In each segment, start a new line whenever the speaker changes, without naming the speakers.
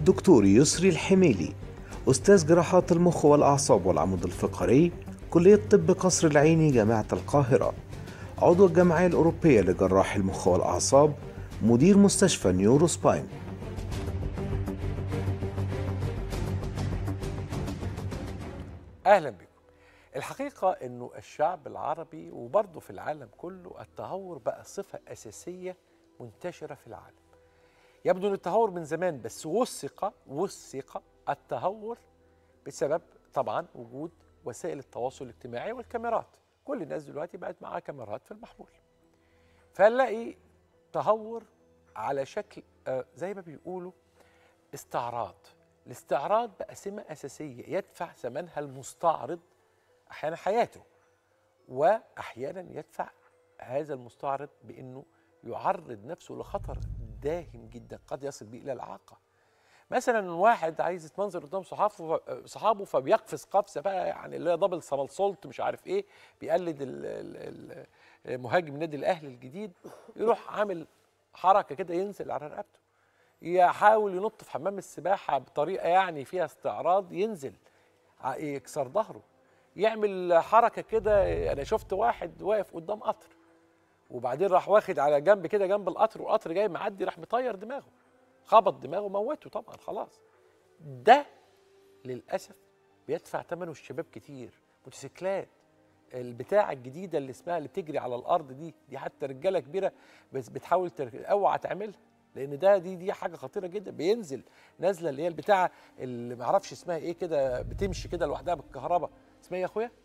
دكتور يسري الحميلي أستاذ جراحات المخ والأعصاب والعمود الفقري كلية طب قصر العيني جامعة القاهرة عضو الجمعية الأوروبية لجراح المخ والأعصاب مدير مستشفى نيورو سباين
اهلا بكم الحقيقه انه الشعب العربي وبرضه في العالم كله التهور بقى صفه اساسيه منتشره في العالم يبدو ان التهور من زمان بس وثق وثق التهور بسبب طبعا وجود وسائل التواصل الاجتماعي والكاميرات كل الناس دلوقتي بقت معاها كاميرات في المحمول فنلاقي تهور على شكل آه، زي ما بيقولوا استعراض الاستعراض بقى سمة أساسية يدفع ثمنها المستعرض أحيانا حياته وأحيانا يدفع هذا المستعرض بأنه يعرض نفسه لخطر داهم جدا قد يصل به إلى الإعاقة مثلا واحد عايز يتمنظر قدام صحابه صحابه فبيقفز قفزه بقى يعني اللي هي دبل سملسولت مش عارف ايه بيقلد ال- ال- ال- مهاجم نادي الاهلي الجديد يروح عامل حركه كده ينزل على رقبته يحاول ينط في حمام السباحه بطريقه يعني فيها استعراض ينزل ع- يكسر ظهره يعمل حركه كده انا شفت واحد واقف قدام قطر وبعدين راح واخد على جنب كده جنب القطر والقطر جاي معدي راح مطير دماغه خبط دماغه موته طبعا خلاص ده للاسف بيدفع ثمنه الشباب كتير موتوسيكلات البتاعة الجديدة اللي اسمها اللي بتجري على الأرض دي دي حتى رجالة كبيرة بس بتحاول تر... اوعى تعملها لأن ده دي دي حاجة خطيرة جدا بينزل نازلة اللي هي البتاعة اللي معرفش اسمها إيه كده بتمشي كده لوحدها بالكهرباء اسمها إيه يا أخويا؟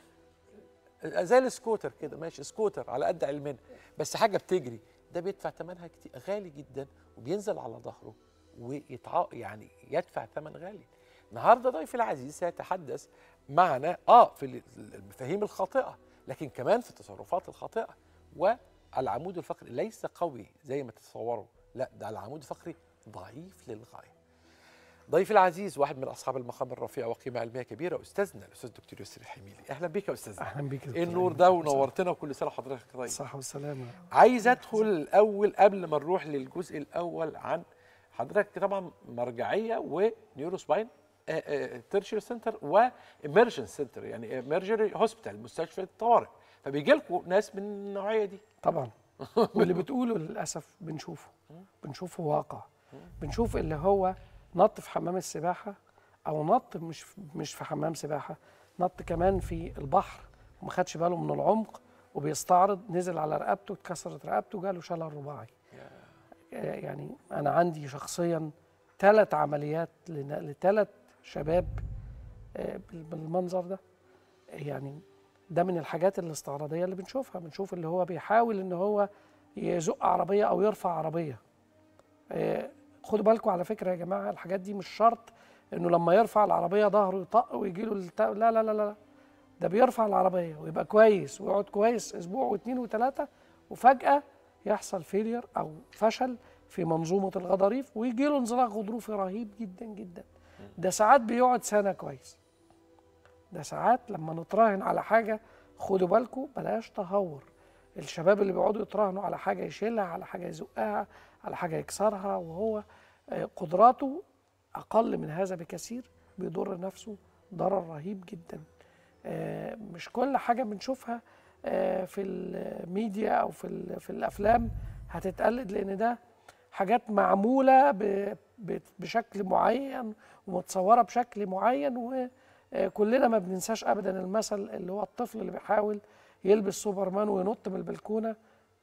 زي السكوتر كده ماشي سكوتر على قد علمنا بس حاجه بتجري ده بيدفع ثمنها كتير غالي جدا وبينزل على ظهره ويتع يعني يدفع ثمن غالي النهارده ضيفي العزيز سيتحدث معنا اه في ال- المفاهيم الخاطئه لكن كمان في التصرفات الخاطئه والعمود الفقري ليس قوي زي ما تتصوروا لا ده العمود الفقري ضعيف للغايه ضيفي العزيز واحد من اصحاب المقام الرفيع وقيمه علميه كبيره استاذنا الاستاذ دكتور يسري الحميلي اهلا بك يا استاذنا
اهلا بيك يا
ايه
دكتور
النور
أيمن.
ده ونورتنا وكل سنه وحضرتك طيب
صحة والسلامة
عايز ادخل الاول قبل ما نروح للجزء الاول عن حضرتك طبعا مرجعيه ونيورو سباين تيرشري سنتر وامرجن سنتر يعني امرجري هوسبيتال مستشفى الطوارئ فبيجي لكم ناس من النوعيه دي
طبعا واللي بتقوله للأسف بنشوفه بنشوفه واقع بنشوف اللي هو نط في حمام السباحة أو نط مش مش في حمام سباحة نط كمان في البحر وما خدش باله من العمق وبيستعرض نزل على رقبته اتكسرت رقبته جاله شلل رباعي آه، يعني أنا عندي شخصيا ثلاث عمليات لثلاث شباب آه، بال- بالمنظر ده يعني ده من الحاجات الاستعراضيه اللي بنشوفها بنشوف اللي هو بيحاول ان هو يزق عربيه او يرفع عربيه آه، خدوا بالكم على فكره يا جماعه الحاجات دي مش شرط انه لما يرفع العربيه ظهره يطق ويجي له الت... لا لا لا لا ده بيرفع العربيه ويبقى كويس ويقعد كويس اسبوع واثنين وثلاثه وفجاه يحصل فيلير او فشل في منظومه الغضاريف ويجي له انزلاق غضروفي رهيب جدا جدا ده ساعات بيقعد سنه كويس ده ساعات لما نتراهن على حاجه خدوا بالكم بلاش تهور الشباب اللي بيقعدوا يتراهنوا على حاجه يشيلها على حاجه يزقها على حاجه يكسرها وهو آه، قدراته اقل من هذا بكثير بيضر نفسه ضرر رهيب جدا آه، مش كل حاجه بنشوفها آه، في الميديا او في ال- في الافلام هتتقلد لان ده حاجات معموله ب- ب- بشكل معين ومتصوره بشكل معين وكلنا ما بننساش ابدا المثل اللي هو الطفل اللي بيحاول يلبس سوبرمان وينط من البلكونه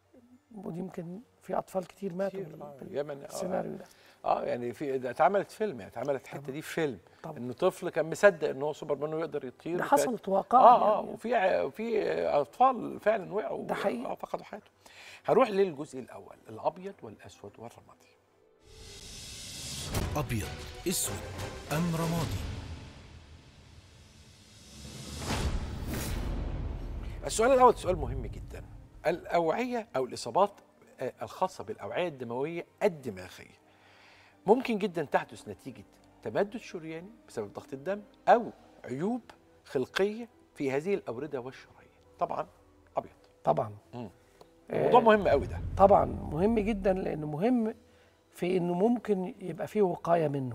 ودي يمكن في اطفال كتير ماتوا
كتير،
بال-
آه،
بال-
اليمن، آه.
بالسيناريو ده
اه يعني في ده اتعملت فيلم يعني اتعملت الحته دي في فيلم
طبعا.
انه طفل كان مصدق ان هو سوبرمان ويقدر يطير
ده
وكان-
حصلت واقعا
اه اه
يعني.
وفي ع- في اطفال فعلا وقعوا
ده حقيقي.
آه فقدوا حياتهم هروح للجزء الاول الابيض والاسود والرمادي
أبيض أسود أم رمادي
السؤال الاول سؤال مهم جدا الاوعيه او الاصابات آه، الخاصه بالاوعيه الدمويه الدماغيه ممكن جدا تحدث نتيجه تمدد شرياني بسبب ضغط الدم او عيوب خلقيه في هذه الاورده والشرايين طبعا ابيض
طبعا
موضوع مهم قوي ده
طبعا مهم جدا لانه مهم في انه ممكن يبقى فيه وقايه منه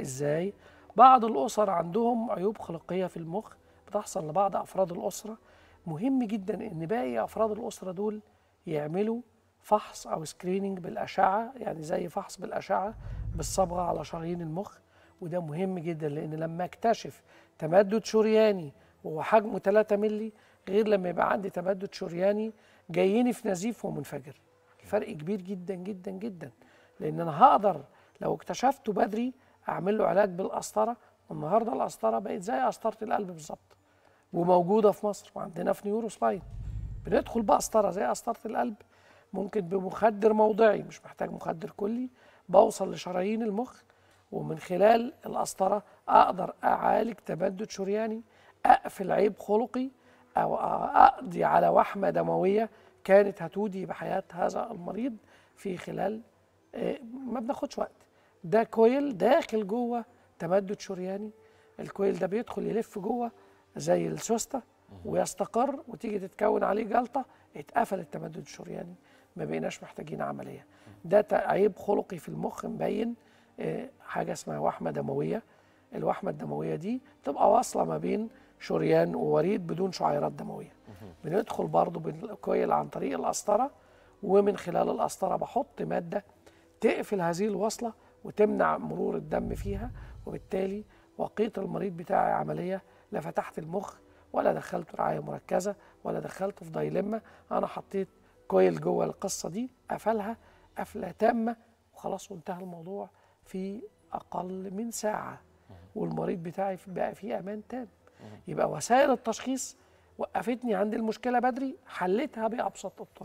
ازاي بعض الاسر عندهم عيوب خلقيه في المخ بتحصل لبعض افراد الاسره مهم جدا ان باقي افراد الاسره دول يعملوا فحص او سكريننج بالاشعه يعني زي فحص بالاشعه بالصبغه على شرايين المخ وده مهم جدا لان لما اكتشف تمدد شرياني وهو حجمه 3 مللي غير لما يبقى عندي تمدد شرياني جايني في نزيف ومنفجر فرق كبير جدا جدا جدا لان انا هقدر لو اكتشفته بدري اعمل له علاج بالقسطره والنهارده القسطره بقت زي قسطره القلب بالظبط وموجوده في مصر وعندنا في نيورو سباين بندخل بقسطره زي قسطره القلب ممكن بمخدر موضعي مش محتاج مخدر كلي بوصل لشرايين المخ ومن خلال القسطره اقدر اعالج تمدد شرياني اقفل عيب خلقي او اقضي على وحمه دمويه كانت هتودي بحياه هذا المريض في خلال آه، ما بناخدش وقت ده كويل داخل جوه تمدد شرياني الكويل ده بيدخل يلف جوه زي السوسته ويستقر وتيجي تتكون عليه جلطه اتقفل التمدد الشرياني ما بقيناش محتاجين عمليه ده ت- عيب خلقي في المخ مبين آه، حاجه اسمها وحمه دمويه الوحمه الدمويه دي بتبقى واصله ما بين شريان ووريد بدون شعيرات دمويه بندخل برضو بالكويل عن طريق القسطره ومن خلال القسطره بحط ماده تقفل هذه الوصله وتمنع مرور الدم فيها وبالتالي وقيت المريض بتاعي عمليه لا فتحت المخ ولا دخلته رعايه مركزه ولا دخلته في دايلما انا حطيت كويل جوه القصه دي قفلها قفله تامه وخلاص وانتهى الموضوع في اقل من ساعه والمريض بتاعي بقى فيه امان تام يبقى وسائل التشخيص وقفتني عند المشكله بدري حلتها بابسط الطرق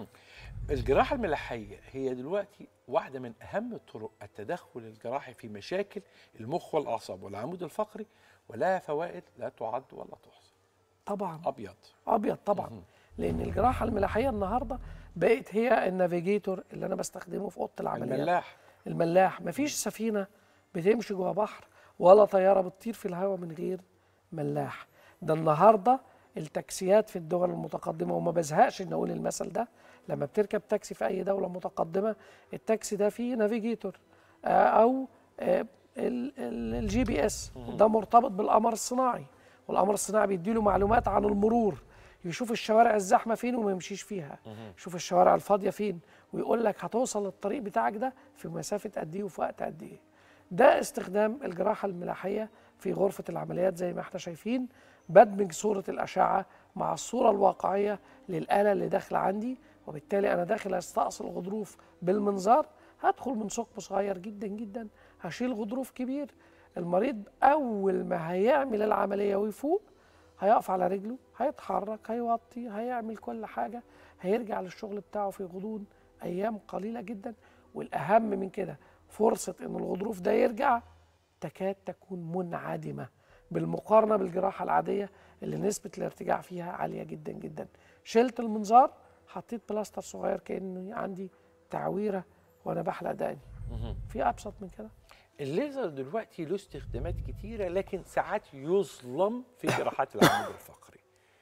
الجراحة الملاحية هي دلوقتي واحدة من أهم طرق التدخل الجراحي في مشاكل المخ والأعصاب والعمود الفقري ولها فوائد لا تعد ولا تحصى
طبعا
أبيض
ابيض طبعا لان الجراحه الملاحيه النهارده بقت هي النافيجيتور اللي انا بستخدمه في اوضه العمليات
الملاح
الملاح مفيش سفينه بتمشي جوه بحر ولا طياره بتطير في الهواء من غير ملاح ده النهارده التاكسيات في الدول المتقدمه وما بزهقش ان اقول المثل ده لما بتركب تاكسي في اي دوله متقدمه التاكسي ده فيه نافيجيتور آه، او آه، ال- ال- الجي بي اس ده مرتبط بالقمر الصناعي والقمر الصناعي بيديله معلومات عن المرور يشوف الشوارع الزحمه فين وما يمشيش فيها يشوف الشوارع الفاضيه فين ويقول لك هتوصل للطريق بتاعك ده في مسافه قد ايه وفي وقت قد ايه ده استخدام الجراحه الملاحيه في غرفه العمليات زي ما احنا شايفين بدمج صوره الاشعه مع الصوره الواقعيه للاله اللي داخله عندي وبالتالي انا داخل استأصل غضروف بالمنظار هدخل من ثقب صغير جدا جدا هشيل غضروف كبير المريض اول ما هيعمل العمليه ويفوق هيقف على رجله هيتحرك هيوطي هيعمل كل حاجه هيرجع للشغل بتاعه في غضون ايام قليله جدا والاهم من كده فرصه ان الغضروف ده يرجع تكاد تكون منعدمه بالمقارنه بالجراحه العاديه اللي نسبه الارتجاع فيها عاليه جدا جدا شلت المنظار حطيت بلاستر صغير كاني عندي تعويره وانا بحلق دقني في ابسط من كده
الليزر دلوقتي له استخدامات كتيرة لكن ساعات يظلم في جراحات العمود الفقري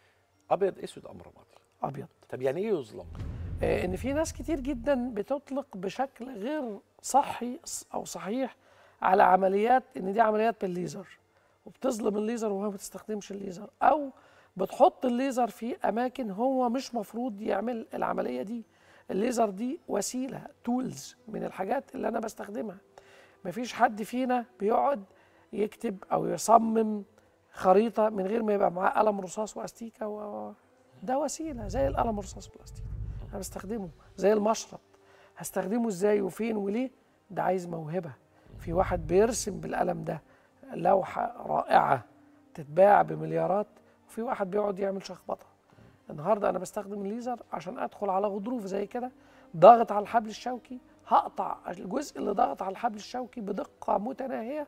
أبيض أسود أم رمادي
ابيض
طب يعني إيه يظلم؟
آه، ان في ناس كتير جدا بتطلق بشكل غير صحي او صحيح على عمليات ان دي عمليات بالليزر وبتظلم الليزر وهو ما بتستخدمش الليزر او بتحط الليزر في اماكن هو مش مفروض يعمل العمليه دي الليزر دي وسيله تولز من الحاجات اللي انا بستخدمها مفيش حد فينا بيقعد يكتب او يصمم خريطه من غير ما يبقى معاه قلم رصاص واستيكه و... ده وسيله زي القلم الرصاص بلاستيك انا بستخدمه زي المشرط هستخدمه ازاي وفين وليه ده عايز موهبه في واحد بيرسم بالقلم ده لوحه رائعه تتباع بمليارات وفي واحد بيقعد يعمل شخبطه النهارده انا بستخدم الليزر عشان ادخل على غضروف زي كده ضاغط على الحبل الشوكي هقطع الجزء اللي ضاغط على الحبل الشوكي بدقه متناهيه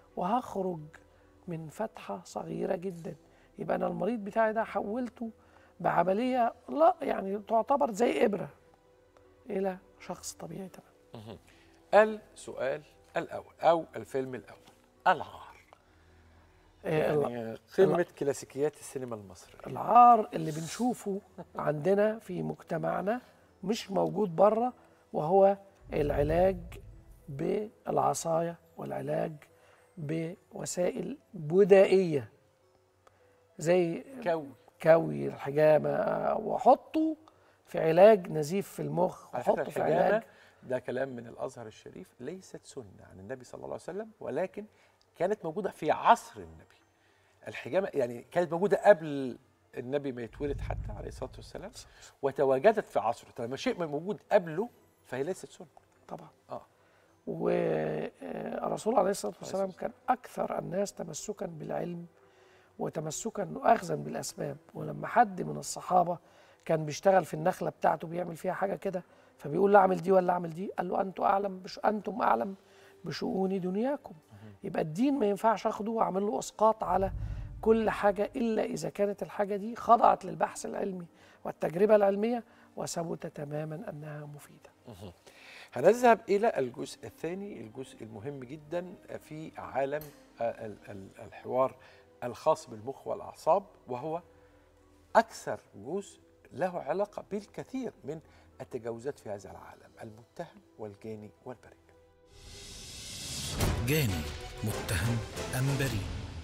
وهخرج من فتحه صغيره جدا يبقى انا المريض بتاعي ده حولته بعمليه لا يعني تعتبر زي ابره الى شخص طبيعي تمام
السؤال الأول أو الفيلم الأول العار
آه، الع-
يعني قمة كلاسيكيات السينما المصرية
العار اللي بنشوفه عندنا في مجتمعنا مش موجود بره وهو العلاج بالعصايه والعلاج بوسائل بدائيه زي
كوي
كوي الحجامه واحطه في علاج نزيف في المخ
على فكره
واحطه في
الحجامه
علاج
ده كلام من الازهر الشريف ليست سنه عن النبي صلى الله عليه وسلم ولكن كانت موجوده في عصر النبي الحجامه يعني كانت موجوده قبل النبي ما يتولد حتى عليه الصلاه والسلام وتواجدت في عصره طالما شيء موجود قبله فهي ليست سنه
طبعا
اه
والرسول عليه الصلاه والسلام كان اكثر الناس تمسكا بالعلم وتمسكا واخذا بالاسباب ولما حد من الصحابه كان بيشتغل في النخله بتاعته بيعمل فيها حاجه كده فبيقول لا اعمل دي ولا اعمل دي قال له انتم اعلم بش انتم اعلم بشؤون دنياكم يبقى الدين ما ينفعش اخده واعمل له اسقاط على كل حاجه الا اذا كانت الحاجه دي خضعت للبحث العلمي والتجربه العلميه وثبت تماما انها مفيده
هنذهب الى الجزء الثاني الجزء المهم جدا في عالم ال- ال- الحوار الخاص بالمخ والاعصاب وهو اكثر جزء له علاقه بالكثير من التجاوزات في هذا العالم المتهم والجاني والبريء
جاني متهم أم بريء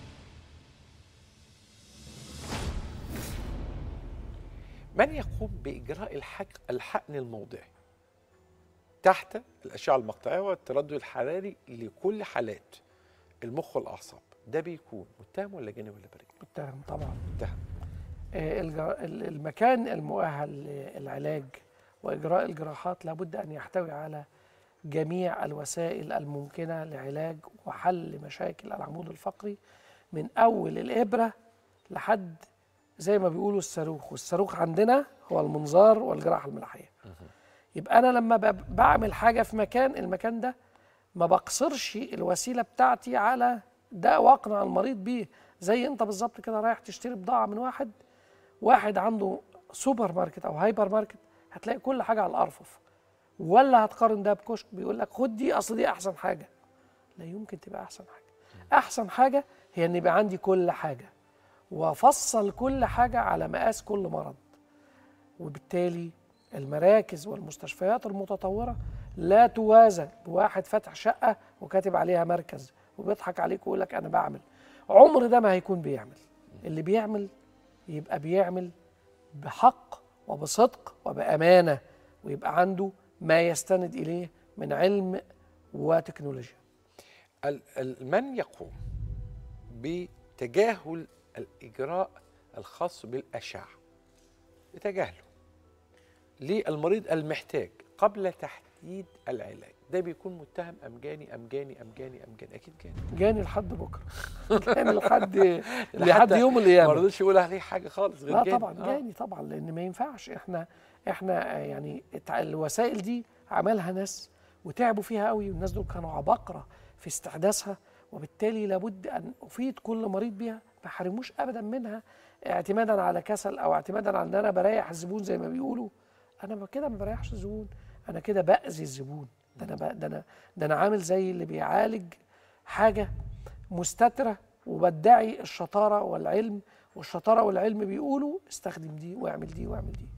من يقوم باجراء الحق الحقن الموضعي تحت الاشعه المقطعيه والتردد الحراري لكل حالات المخ والاعصاب ده بيكون متهم ولا جاني ولا بريء
متهم طبعا
متهم
آه، الجر- ال- المكان المؤهل للعلاج واجراء الجراحات لابد ان يحتوي على جميع الوسائل الممكنه لعلاج وحل مشاكل العمود الفقري من اول الابره لحد زي ما بيقولوا الصاروخ والصاروخ عندنا هو المنظار والجراحه الملاحيه يبقى انا لما ب- بعمل حاجه في مكان المكان ده ما بقصرش الوسيله بتاعتي على ده واقنع المريض بيه زي انت بالظبط كده رايح تشتري بضاعه من واحد واحد عنده سوبر ماركت او هايبر ماركت هتلاقي كل حاجه على الارفف ولا هتقارن ده بكشك بيقول لك خد دي اصل دي احسن حاجه لا يمكن تبقى احسن حاجه احسن حاجه هي ان يبقى عندي كل حاجه وافصل كل حاجه على مقاس كل مرض وبالتالي المراكز والمستشفيات المتطوره لا توازن بواحد فاتح شقه وكاتب عليها مركز وبيضحك عليك ويقول لك انا بعمل عمر ده ما هيكون بيعمل اللي بيعمل يبقى بيعمل بحق وبصدق وبامانه ويبقى عنده ما يستند اليه من علم وتكنولوجيا
ال- ال- من يقوم بتجاهل الإجراء الخاص بالأشعة يتجاهله للمريض المحتاج قبل تحديد العلاج ده بيكون متهم أم جاني أم جاني أم جاني أم جاني أكيد جاني
جاني لحد بكره جاني لحد لحد
حتى
يوم
ما
القيامه
رضيش يقول عليه حاجة خالص غير
لا
جاني
طبعا
آه.
جاني طبعا لان ما ينفعش احنا احنا آه، يعني التع- الوسائل دي عملها ناس وتعبوا فيها قوي والناس دول كانوا عباقره في استحداثها وبالتالي لابد ان افيد كل مريض بيها ما حرموش ابدا منها اعتمادا على كسل او اعتمادا على ان انا بريح الزبون زي ما بيقولوا انا ب- كده ما بريحش الزبون انا كده باذي الزبون ده انا ب- ده انا ده انا عامل زي اللي بيعالج حاجه مستتره وبدعي الشطاره والعلم والشطاره والعلم بيقولوا استخدم دي واعمل دي واعمل دي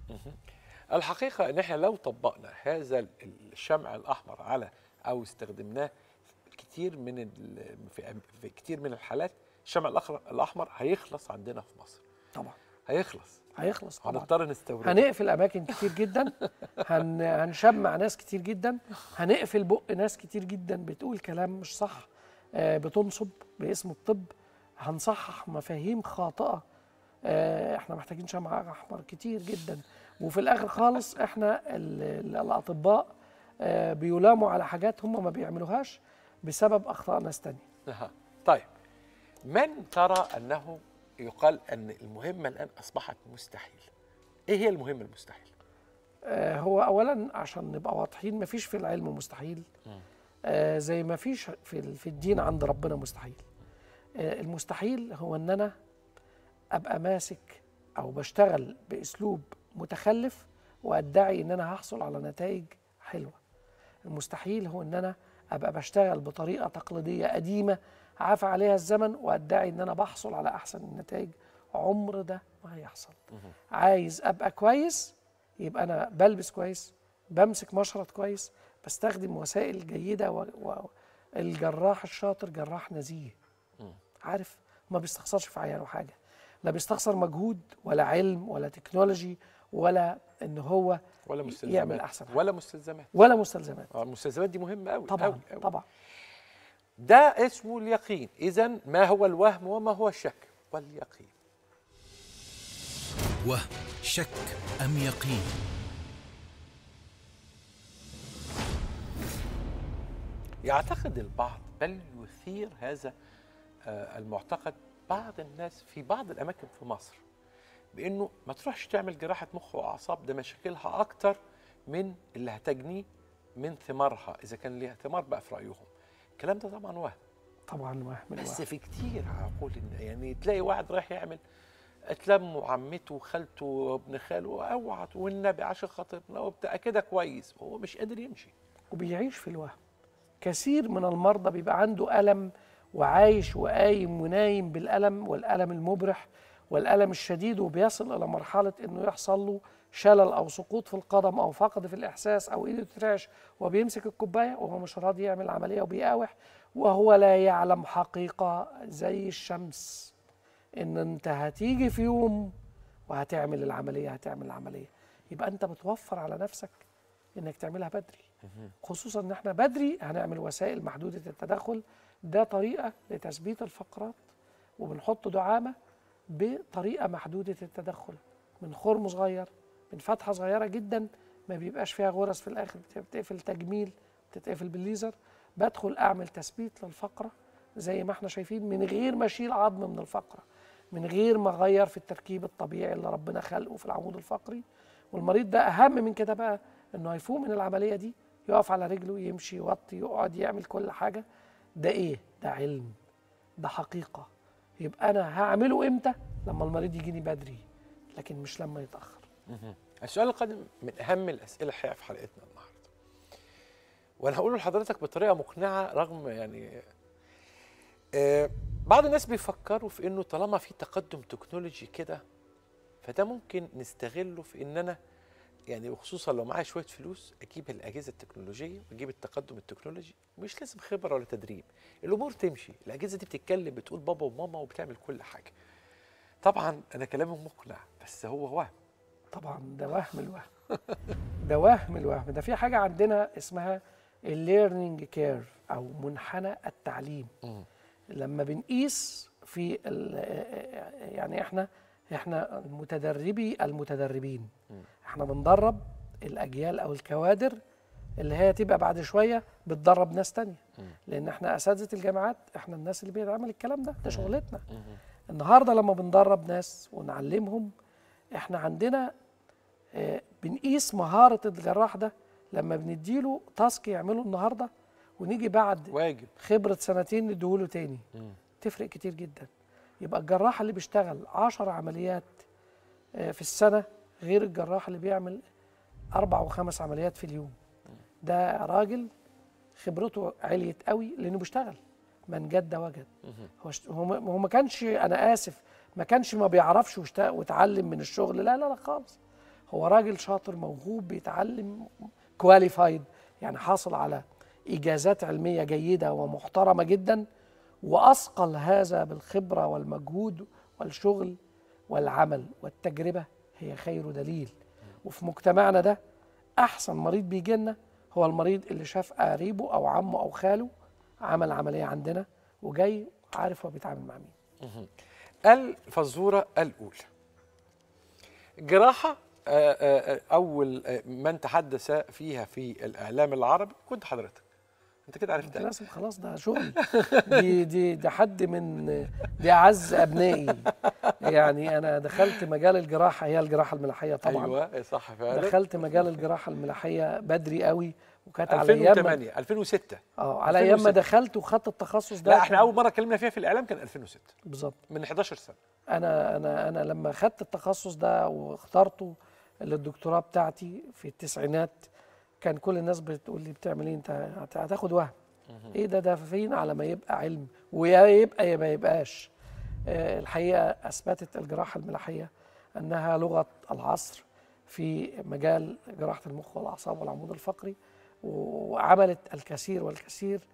الحقيقة إن إحنا لو طبقنا هذا ال- الشمع الأحمر على أو استخدمناه كتير من ال- في في كتير من الحالات الشمع الأخر- الأحمر هيخلص عندنا في مصر
طبعا
هيخلص
هيخلص طبعا
هنضطر نستورده
هنقفل اماكن كتير جدا هن هنشمع ناس كتير جدا هنقفل بق ناس كتير جدا بتقول كلام مش صح آه، بتنصب باسم الطب هنصحح مفاهيم خاطئه آه، احنا محتاجين شمع احمر كتير جدا وفي الاخر خالص احنا ال- ال- الاطباء آه، بيلاموا على حاجات هم ما بيعملوهاش بسبب اخطاء ناس تانية
أها. طيب من ترى أنه يقال أن المهمة الآن أصبحت مستحيل إيه هي المهمة المستحيل؟
آه، هو اولا عشان نبقى واضحين مفيش في العلم مستحيل آه، زي ما فيش في ال- في الدين عند ربنا مستحيل آه، المستحيل هو ان انا ابقى ماسك او بشتغل باسلوب متخلف وادعي ان انا هحصل على نتائج حلوه المستحيل هو ان انا ابقى بشتغل بطريقه تقليديه قديمه عفى عليها الزمن وادعي ان انا بحصل على احسن النتائج عمر ده ما هيحصل عايز ابقى كويس يبقى انا بلبس كويس بمسك مشرط كويس بستخدم وسائل جيده و... و... الجراح الشاطر جراح نزيه عارف ما بيستخسرش في عياله حاجه لا بيستخسر مجهود ولا علم ولا تكنولوجي ولا ان هو
ولا
ي-
مستلزمات
يعمل احسن حاجة.
ولا مستلزمات
ولا مستلزمات
اه المستلزمات دي مهمه قوي
طبعا طبعا
ده اسمه اليقين اذا ما هو الوهم وما هو الشك واليقين
وهم شك أم يقين
يعتقد البعض بل يثير هذا آه، المعتقد بعض الناس في بعض الاماكن في مصر بانه ما تروحش تعمل جراحه مخ واعصاب ده مشاكلها اكتر من اللي هتجنيه من ثمارها اذا كان ليها ثمار بقى في رايهم الكلام ده طبعا وهم
طبعا وهم
بس
الوهم.
في كتير عقول إن- يعني تلاقي واحد رايح يعمل اتلموا عمته وخالته وابن خاله اوعى والنبي عشان خاطرنا وبتاع كده كويس وهو مش قادر يمشي
وبيعيش في الوهم كثير من المرضى بيبقى عنده ألم وعايش وقايم ونايم بالألم والألم المبرح والألم الشديد وبيصل إلى مرحلة إنه يحصل له شلل أو سقوط في القدم أو فقد في الإحساس أو إيده تترعش وبيمسك الكوباية وهو مش راضي يعمل عملية وبيقاوح وهو لا يعلم حقيقة زي الشمس إن أنت هتيجي في يوم وهتعمل العملية هتعمل العملية يبقى أنت بتوفر على نفسك إنك تعملها بدري خصوصا ان احنا بدري هنعمل وسائل محدوده التدخل ده طريقه لتثبيت الفقرات وبنحط دعامه بطريقه محدوده التدخل من خرم صغير من فتحه صغيره جدا ما بيبقاش فيها غرز في الاخر بتقفل تجميل بتتقفل بالليزر بدخل اعمل تثبيت للفقره زي ما احنا شايفين من غير ما اشيل عظم من الفقره من غير ما اغير في التركيب الطبيعي اللي ربنا خلقه في العمود الفقري والمريض ده اهم من كده بقى انه هيفوق من العمليه دي يقف على رجله يمشي يوطي يقعد يعمل كل حاجه ده ايه ده علم ده حقيقه يبقى انا هعمله امتى لما المريض يجيني بدري لكن مش لما يتاخر
السؤال القادم من اهم الاسئله الحقيقه في حلقتنا النهارده وانا هقوله لحضرتك بطريقه مقنعه رغم يعني آه بعض الناس بيفكروا في انه طالما في تقدم تكنولوجي كده فده ممكن نستغله في ان انا يعني وخصوصا لو معايا شويه فلوس اجيب الاجهزه التكنولوجيه واجيب التقدم التكنولوجي مش لازم خبره ولا تدريب الامور تمشي الاجهزه دي بتتكلم بتقول بابا وماما وبتعمل كل حاجه طبعا انا كلامي مقنع بس هو وهم
طبعا ده وهم الوهم ده وهم الوهم ده في حاجه عندنا اسمها الليرنينج كيرف او منحنى التعليم
مم.
لما بنقيس في ال- يعني احنا احنا المتدربي المتدربين احنا بندرب الاجيال او الكوادر اللي هي تبقى بعد شويه بتدرب ناس تانية لان احنا اساتذه الجامعات احنا الناس اللي بيعمل الكلام ده ده شغلتنا النهارده لما بندرب ناس ونعلمهم احنا عندنا آه، بنقيس مهاره الجراح ده لما بنديله تاسك يعمله النهارده ونيجي بعد
واجب
خبرة سنتين نديهوله تاني تفرق كتير جدا يبقى الجراح اللي بيشتغل عشر عمليات آه، في السنة غير الجراح اللي بيعمل أربع وخمس عمليات في اليوم ده راجل خبرته عليت قوي لأنه بيشتغل من جد وجد هو اشت- هو ما- هو ما كانش أنا آسف ما كانش ما بيعرفش واشت- واتعلم من الشغل لا لا لا خالص هو راجل شاطر موهوب بيتعلم كواليفايد يعني حاصل على إجازات علمية جيدة ومحترمة جدا وأثقل هذا بالخبرة والمجهود والشغل والعمل والتجربة هي خير دليل وفي مجتمعنا ده أحسن مريض بيجي لنا هو المريض اللي شاف قريبه أو عمه أو خاله عمل عملية عندنا وجاي عارف هو بيتعامل مع مين
الفزورة الأولى جراحة آه، آه، آه، أول آه، من تحدث فيها في الإعلام العربي كنت حضرتك أنت كده
انت
عرفتها
لازم خلاص ده شغل دي دي ده حد من دي اعز ابنائي يعني انا دخلت مجال الجراحه هي الجراحه الملاحيه طبعا
أيوة صح فعلا
دخلت مجال الجراحه الملاحيه بدري قوي وكانت على ايام ما-
2008 2006
اه على ايام ما
2006.
دخلت وخدت التخصص ده
لا احنا
كان-
أول مرة اتكلمنا فيها في الإعلام كان 2006
بالظبط
من 11 سنة
انا انا انا لما خدت التخصص ده واخترته للدكتوراه بتاعتي في التسعينات كان كل الناس بتقول لي بتعمل ايه انت هت- هتاخد وهم ايه ده ده فين على ما يبقى علم ويا يبقى يا ما يبقاش آه، الحقيقه اثبتت الجراحه الملاحيه انها لغه العصر في مجال جراحه المخ والاعصاب والعمود الفقري وعملت الكثير والكثير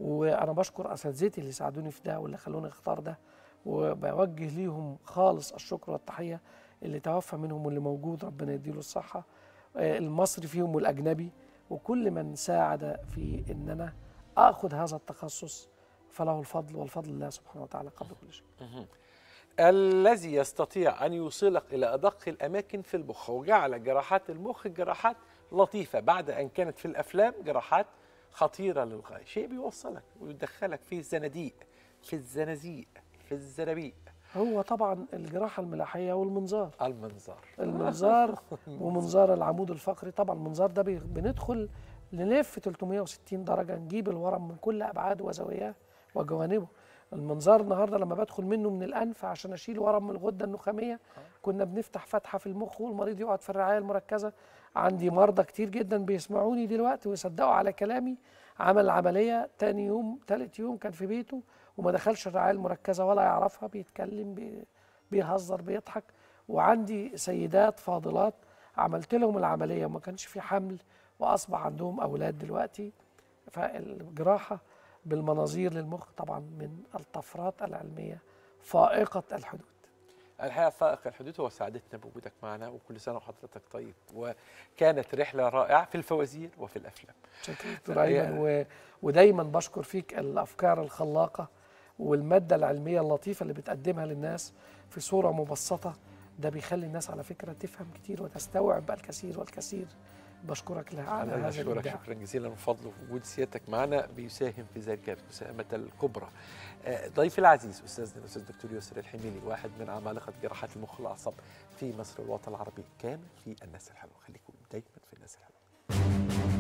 وانا بشكر اساتذتي اللي ساعدوني في ده واللي خلوني اختار ده وبوجه ليهم خالص الشكر والتحيه اللي توفى منهم واللي موجود ربنا يديله الصحه آه، المصري فيهم والاجنبي وكل من ساعد في ان انا اخذ هذا التخصص فله الفضل والفضل لله سبحانه وتعالى قبل كل شيء
الذي يستطيع أن يوصلك إلى أدق الأماكن في المخ وجعل جراحات المخ جراحات لطيفة بعد أن كانت في الأفلام جراحات خطيرة للغاية شيء بيوصلك ويدخلك في الزناديق في الزنازيق في الزرابيق
هو طبعا الجراحه الملاحيه والمنظار
المنظار
المنظار ومنظار العمود الفقري طبعا المنظار ده بي- بندخل نلف 360 درجه نجيب الورم من كل ابعاده وزواياه وجوانبه المنظار النهارده لما بدخل منه من الانف عشان اشيل ورم من الغده النخاميه كنا بنفتح فتحه في المخ والمريض يقعد في الرعايه المركزه عندي مرضى كتير جدا بيسمعوني دلوقتي ويصدقوا على كلامي عمل العمليه تاني يوم تالت يوم كان في بيته وما دخلش الرعايه المركزه ولا يعرفها بيتكلم بي بيهزر بيضحك وعندي سيدات فاضلات عملت لهم العمليه وما كانش في حمل واصبح عندهم اولاد دلوقتي فالجراحه بالمناظير للمخ طبعا من الطفرات العلميه فائقه الحدود
الحقيقة فائق الحدود هو سعادتنا بوجودك معنا وكل سنة وحضرتك طيب وكانت رحلة رائعة في الفوازير وفي الأفلام
شكرا دكتور ايمن و... ودايما بشكر فيك الافكار الخلاقه والماده العلميه اللطيفه اللي بتقدمها للناس في صوره مبسطه ده بيخلي الناس على فكره تفهم كتير وتستوعب الكثير والكثير بشكرك لها على
أنا
هذا
بشكرك
الابداع
شكرا جزيلا وفضل وجود سيادتك معنا بيساهم في ذلك المساهمة الكبرى. آه، ضيفي العزيز أستاذنا الأستاذ الدكتور يسر الحميلي واحد من عمالقة جراحات المخ والأعصاب في مصر والوطن العربي كان في الناس الحلوة خليكم دايما في الناس الحلوة.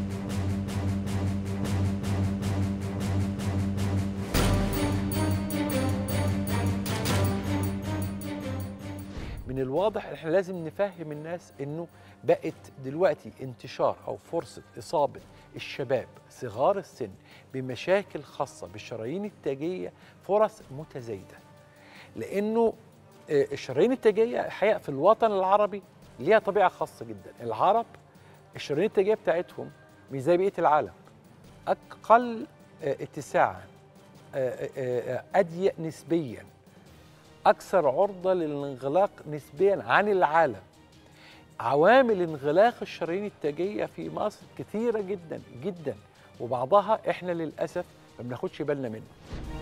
من الواضح احنا لازم نفهم الناس انه بقت دلوقتي انتشار او فرصه اصابه الشباب صغار السن بمشاكل خاصه بالشرايين التاجيه فرص متزايده لانه آه، الشرايين التاجيه الحقيقه في الوطن العربي ليها طبيعه خاصه جدا العرب الشرايين التاجيه بتاعتهم مش زي بقيه العالم اقل آه، اتساعا آه، آه، آه، اضيق نسبيا اكثر عرضه للانغلاق نسبيا عن العالم عوامل انغلاق الشرايين التاجيه في مصر كثيره جدا جدا وبعضها احنا للاسف ما بناخدش بالنا منه